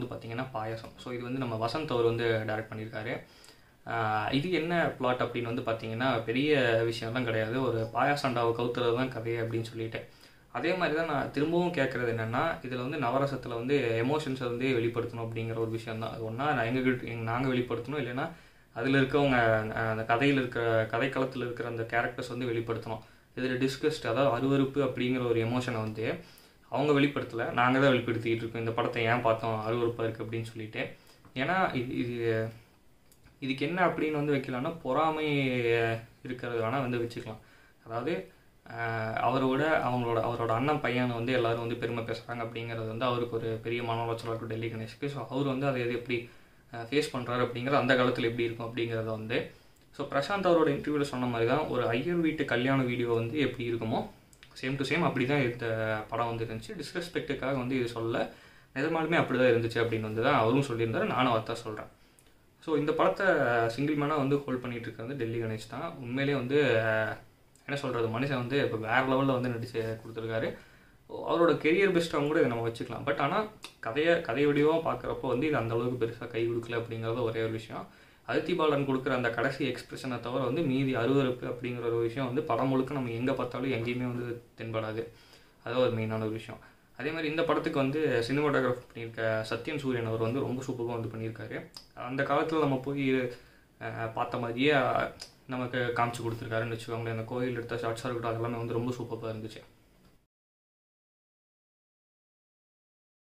வந்து பார்த்தீங்கன்னா பாயாசம் ஸோ இது வந்து நம்ம வசந்த் அவர் வந்து டைரக்ட் பண்ணியிருக்காரு ஆஹ் இது என்ன பிளாட் அப்படின்னு வந்து பார்த்தீங்கன்னா பெரிய விஷயம்லாம் கிடையாது ஒரு பாயாசண்டாவை கவுத்துறது தான் கதை அப்படின்னு சொல்லிட்டு அதே மாதிரி தான் நான் திரும்பவும் கேட்குறது என்னென்னா இதில் வந்து நவரசத்தில் வந்து எமோஷன்ஸை வந்து வெளிப்படுத்தணும் அப்படிங்கிற ஒரு விஷயம் தான் அது ஒன்றா நான் எங்ககிட்ட எங்க நாங்கள் வெளிப்படுத்தணும் இல்லைன்னா அதில் இருக்கவங்க அஹ், அந்த கதையில் இருக்கிற கதைக்களத்தில் இருக்கிற அந்த கேரக்டர்ஸ் வந்து வெளிப்படுத்தணும் இதில் டிஸ்கஸ்ட் அதாவது அருவருப்பு அப்படிங்கிற ஒரு எமோஷனை வந்து அவங்க வெளிப்படுத்தலை நாங்கள் தான் வெளிப்படுத்திக்கிட்டு இருக்கோம் இந்த படத்தை ஏன் பார்த்தோம் அருவருப்பாக இருக்குது அப்படின்னு சொல்லிட்டு ஏன்னா இது இது இதுக்கு என்ன அப்படின்னு வந்து வைக்கலாம்னா பொறாமை இருக்கிறது வேணால் வந்து வச்சுக்கலாம் அதாவது ஆஹ், அவரோட அவங்களோட அவரோட அண்ணன் பையனை வந்து எல்லாரும் வந்து பெருமை பேசுகிறாங்க அப்படிங்கிறது வந்து அவருக்கு ஒரு பெரிய மன உளைச்சலாக இருக்கும் டெல்லி கணேஷ்க்கு ஸோ அவர் வந்து அதை எது எப்படி ஃபேஸ் பண்ணுறாரு அப்படிங்கிறது அந்த காலத்தில் எப்படி இருக்கும் அப்படிங்கிறத வந்து ஸோ பிரசாந்த் அவரோட இன்டர்வியூவில் சொன்ன மாதிரி தான் ஒரு ஐயர் வீட்டு கல்யாண வீடியோ வந்து எப்படி இருக்குமோ சேம் டு சேம் அப்படி தான் இந்த படம் வந்து இருந்துச்சு டிஸ்ரெஸ்பெக்ட்டுக்காக வந்து இது சொல்ல நிஜமாலுமே அப்படி தான் இருந்துச்சு அப்படின்னு வந்து தான் அவரும் சொல்லியிருந்தாரு நானும் அதை தான் சொல்கிறேன் ஸோ இந்த படத்தை சிங்கிள் மேனாக வந்து ஹோல்ட் பண்ணிட்டு இருக்கிறது டெல்லி கணேஷ் தான் உண்மையிலேயே வந்து அஹ், என்ன சொல்கிறது மனுஷன் வந்து இப்போ வேறு லெவலில் வந்து நடிச்சு கொடுத்துருக்காரு அவரோட கெரியர் பெஸ்ட்டாகவும் கூட இதை நம்ம வச்சுக்கலாம் பட் ஆனால் கதையை கதை வடிவாக பார்க்குறப்போ வந்து இது அந்த அளவுக்கு பெருசாக கை கொடுக்கல அப்படிங்கிறது ஒரே ஒரு விஷயம் அதித்தி பாலன் கொடுக்குற அந்த கடைசி எக்ஸ்பிரஷனை தவிர வந்து மீதி அருவருப்பு அப்படிங்கிற ஒரு விஷயம் வந்து படம் முழுக்க நம்ம எங்கே பார்த்தாலும் எங்கேயுமே வந்து தென்படாது அது ஒரு மெயினான ஒரு விஷயம் அதே மாதிரி இந்த படத்துக்கு வந்து சினிமாட்டோகிராஃப் பண்ணியிருக்க சத்யன் சூரியன் அவர் வந்து ரொம்ப சூப்பராக வந்து பண்ணியிருக்காரு அந்த காலத்தில் நம்ம போய் அஹ், பார்த்த மாதிரியே அஹ், நமக்கு காமிச்சு கொடுத்துருக்காருன்னு வச்சுக்கோங்களேன் அந்த கோயில் எடுத்த ஷார்ட்ஸாக இருக்கட்டும் அதெல்லாமே வந்து ரொம்ப சூப்பராக இருந்துச்சு